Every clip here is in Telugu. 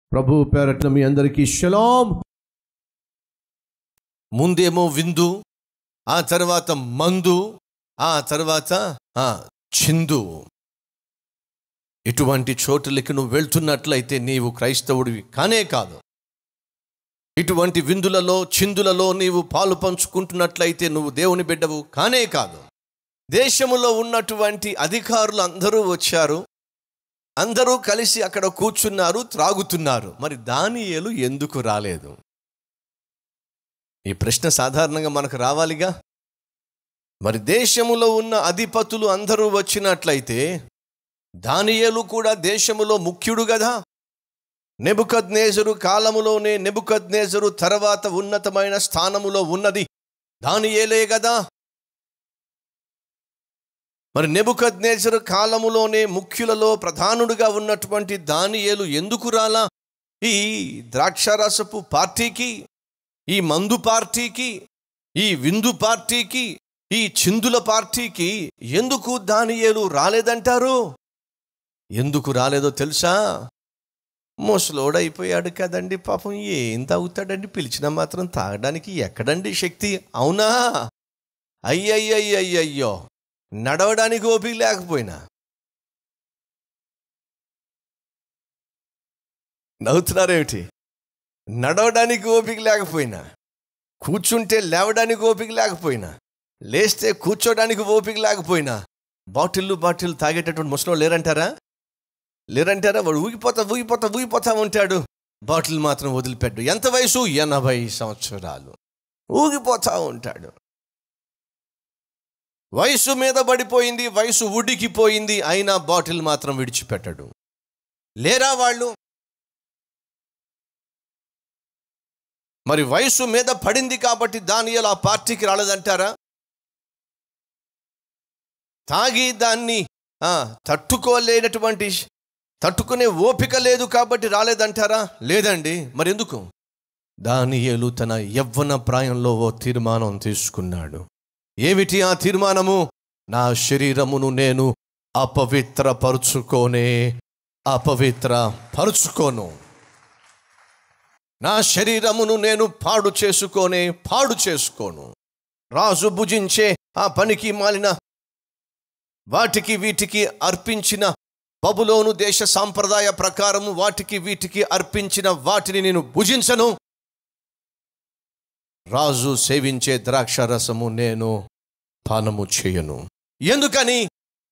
ప్రభు పేరట్ల మీ అందరికీ షలాం ముందేమో విందు ఆ తర్వాత మందు ఆ తర్వాత ఆ, చిందు ఇటువంటి చోటులకి నువ్వు వెళ్తున్నట్లయితే నీవు క్రైస్తవుడివి కానే కాదు ఇటువంటి విందులలో చిందులలో నీవు పాలు పంచుకుంటున్నట్లయితే నువ్వు దేవుని బిడ్డవు కానే కాదు దేశములో ఉన్నటువంటి అధికారులు అందరూ వచ్చారు అందరూ కలిసి అక్కడ కూర్చున్నారు త్రాగుతున్నారు మరి దానియేలు ఎందుకు రాలేదు ఈ ప్రశ్న సాధారణంగా మనకు రావాలిగా మరి దేశములో ఉన్న అధిపతులు అందరూ వచ్చినట్లయితే దానియేలు కూడా దేశములో ముఖ్యుడు కదా నెబుకద్నేజరు కాలములోనే నెబుకద్నేజరు తర్వాత ఉన్నతమైన స్థానములో ఉన్నది దానియేలే కదా మరి నెబుకద్నేజరు కాలములోనే ముఖ్యులలో ప్రధానుడుగా ఉన్నటువంటి దానియేలు ఎందుకు రాలా ఈ ద్రాక్షారసపు పార్టీకి ఈ మందు పార్టీకి ఈ విందు పార్టీకి ఈ చిందుల పార్టీకి ఎందుకు దానియేలు రాలేదంటారు ఎందుకు రాలేదో తెలుసా ముసలోడైపోయాడు కదండి పాపం ఏం తాగుతాడండి పిలిచినా మాత్రం తాగడానికి ఎక్కడండి శక్తి అవునా అయ్యయ్యయ్యయ్యో నడవడానికి ఓపిక లేకపోయినా నవ్వుతున్నారేమిటి నడవడానికి ఓపిక లేకపోయినా కూర్చుంటే లేవడానికి ఓపిక లేకపోయినా లేస్తే కూర్చోడానికి ఓపిక లేకపోయినా బాటిల్లు బాటిల్ తాగేటటువంటి ముసలి లేరంటారా లేరంటారా వాడు ఊగిపోతా ఊగిపోతా ఊగిపోతా ఉంటాడు బాటిల్ మాత్రం వదిలిపెట్టు ఎంత వయసు ఎనభై సంవత్సరాలు ఊగిపోతా ఉంటాడు వయసు మీద పడిపోయింది వయసు ఉడికిపోయింది అయినా బాటిల్ మాత్రం విడిచిపెట్టడు లేరా వాళ్ళు మరి వయసు మీద పడింది కాబట్టి దాని ఆ పార్టీకి రాలేదంటారా తాగి దాన్ని ఆ, తట్టుకోలేనటువంటి తట్టుకునే ఓపిక లేదు కాబట్టి రాలేదంటారా లేదండి మరి ఎందుకు దానియేలు తన యవ్వన ప్రాయంలో ఓ తీర్మానం తీసుకున్నాడు ఏమిటి ఆ తీర్మానము నా శరీరమును నేను అపవిత్రపరుచుకోనే అపవిత్ర పరుచుకోను నా శరీరమును నేను పాడు చేసుకోనే పాడు చేసుకోను రాజు భుజించే ఆ పనికి మాలిన వాటికి వీటికి అర్పించిన బబులోను దేశ సాంప్రదాయ ప్రకారము వాటికి వీటికి అర్పించిన వాటిని నేను భుజించను రాజు సేవించే ద్రాక్ష రసము నేను పానము చేయను ఎందుకని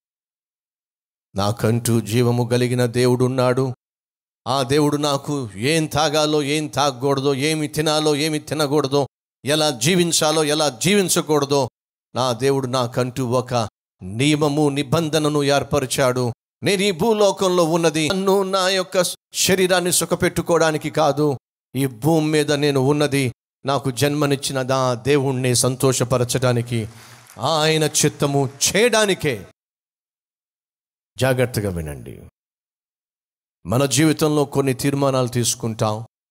నాకంటూ జీవము కలిగిన దేవుడున్నాడు ఆ దేవుడు నాకు ఏం తాగాలో ఏం తాగకూడదో ఏమి తినాలో ఏమి తినకూడదో ఎలా జీవించాలో ఎలా జీవించకూడదో నా దేవుడు నాకంటూ ఒక నియమము నిబంధనను ఏర్పరిచాడు నేను ఈ భూలోకంలో ఉన్నది నన్ను నా యొక్క శరీరాన్ని సుఖపెట్టుకోవడానికి కాదు ఈ భూమి మీద నేను ఉన్నది నాకు జన్మనిచ్చిన నా దేవుణ్ణి సంతోషపరచడానికి ఆయన చిత్తము చేయడానికే జాగ్రత్తగా వినండి మన జీవితంలో కొన్ని తీర్మానాలు తీసుకుంటాం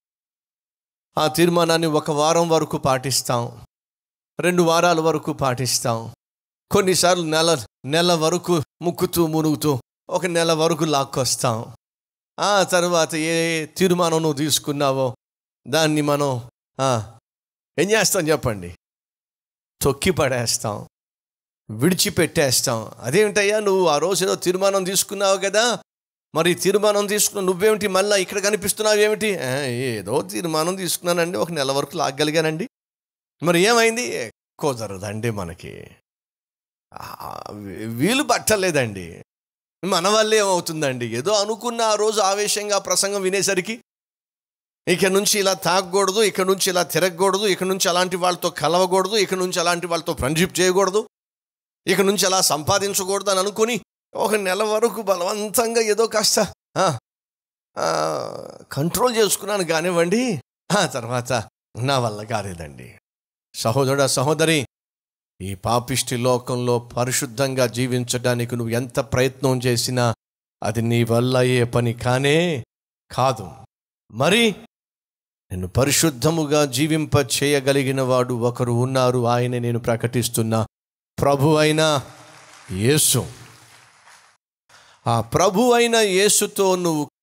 ఆ తీర్మానాన్ని ఒక వారం వరకు పాటిస్తాం రెండు వారాల వరకు పాటిస్తాం కొన్నిసార్లు నెల నెల వరకు ముక్కుతూ మునుగుతూ ఒక నెల వరకు లాక్కొస్తాం ఆ తర్వాత ఏ తీర్మానం నువ్వు తీసుకున్నావో దాన్ని మనం ఆ, ఏం చేస్తాం చెప్పండి తొక్కి పడేస్తాం విడిచిపెట్టేస్తాం అదేమిటయ్యా నువ్వు ఆ రోజు ఏదో తీర్మానం తీసుకున్నావు కదా మరి తీర్మానం తీసుకున్న నువ్వేమిటి మళ్ళీ ఇక్కడ కనిపిస్తున్నావు ఏమిటి "ఆ, ఏదో తీర్మానం తీసుకున్నానండి ఒక నెల వరకు లాగలిగానండి మరి ఏమైంది కుదరదండి మనకి ఆ, వీ- వీలు పట్టలేదండి మన వల్ల ఏమవుతుందండి ఏదో అనుకున్న ఆ రోజు ఆవేశంగా ప్రసంగం వినేసరికి ఇక నుంచి ఇలా తాగకూడదు ఇక నుంచి ఇలా తిరగకూడదు ఇక నుంచి అలాంటి వాళ్ళతో కలవకూడదు ఇక నుంచి అలాంటి వాళ్ళతో ఫ్రెండ్షిప్ చేయకూడదు ఇక నుంచి అలా సంపాదించకూడదు అని అనుకుని ఒక నెల వరకు బలవంతంగా ఏదో కాస్త ఆ, ఆ, కంట్రోల్ చేసుకున్నాను కానివ్వండి ఆ తర్వాత నా వల్ల కాలేదండి సహోదరుడ సహోదరి ఈ పాపిష్టి లోకంలో పరిశుద్ధంగా జీవించడానికి నువ్వు ఎంత ప్రయత్నం చేసినా అది నీ వల్ల అయ్యే పని కానే కాదు మరి నేను పరిశుద్ధముగా జీవింప చేయగలిగిన వాడు ఒకరు ఉన్నారు ఆయన నేను ప్రకటిస్తున్నా ప్రభు అయిన యేసు ఆ ప్రభు అయిన యేసుతో నువ్వు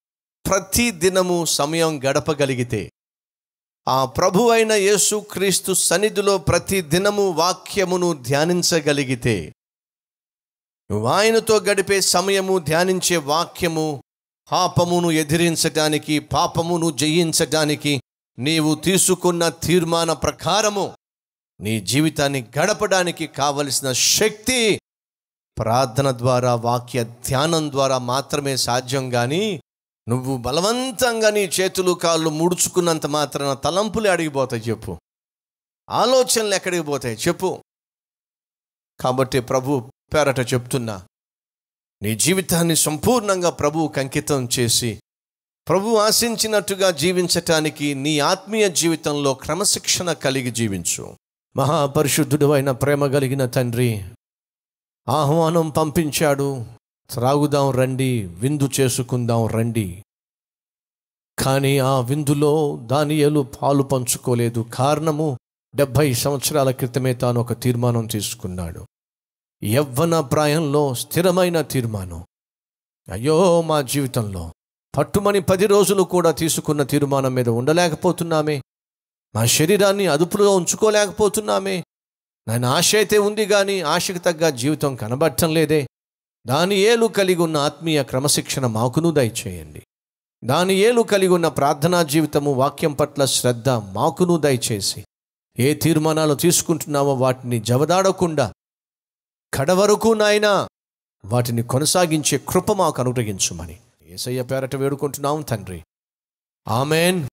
ప్రతి దినము సమయం గడపగలిగితే ఆ ప్రభు అయిన యేసుక్రీస్తు సన్నిధిలో ప్రతి దినము వాక్యమును ధ్యానించగలిగితే నువ్వు ఆయనతో గడిపే సమయము ధ్యానించే వాక్యము పాపమును ఎదిరించటానికి పాపమును జయించటానికి నీవు తీసుకున్న తీర్మాన ప్రకారము నీ జీవితాన్ని గడపడానికి కావలసిన శక్తి ప్రార్థన ద్వారా వాక్య ధ్యానం ద్వారా మాత్రమే సాధ్యం కానీ నువ్వు బలవంతంగా నీ చేతులు కాళ్ళు ముడుచుకున్నంత మాత్రాన తలంపులు అడిగిపోతాయి చెప్పు ఆలోచనలు ఎక్కడికి పోతాయి చెప్పు కాబట్టి ప్రభు పేరట చెప్తున్నా నీ జీవితాన్ని సంపూర్ణంగా ప్రభువుకు అంకితం చేసి ప్రభు ఆశించినట్టుగా జీవించటానికి నీ ఆత్మీయ జీవితంలో క్రమశిక్షణ కలిగి జీవించు మహాపరిశుద్ధుడు అయిన ప్రేమ కలిగిన తండ్రి ఆహ్వానం పంపించాడు త్రాగుదాం రండి విందు చేసుకుందాం రండి కానీ ఆ విందులో దానియలు పాలు పంచుకోలేదు కారణము డెబ్భై సంవత్సరాల క్రితమే తాను ఒక తీర్మానం తీసుకున్నాడు యవ్వన ప్రాయంలో స్థిరమైన తీర్మానం అయ్యో మా జీవితంలో పట్టుమని పది రోజులు కూడా తీసుకున్న తీర్మానం మీద ఉండలేకపోతున్నామే మా శరీరాన్ని అదుపులో ఉంచుకోలేకపోతున్నామే నాయన ఆశ అయితే ఉంది కానీ ఆశకు తగ్గ జీవితం కనబడటం లేదే దాని ఏలు కలిగి ఉన్న ఆత్మీయ క్రమశిక్షణ మాకును దయచేయండి దాని ఏలు కలిగి ఉన్న ప్రార్థనా జీవితము వాక్యం పట్ల శ్రద్ధ మాకును దయచేసి ఏ తీర్మానాలు తీసుకుంటున్నామో వాటిని జవదాడకుండా కడవరకు నాయనా వాటిని కొనసాగించే కృప మాకు అనుగ్రహించుమని ఏసయ్య పేరట వేడుకుంటున్నాం తండ్రి ఆమెన్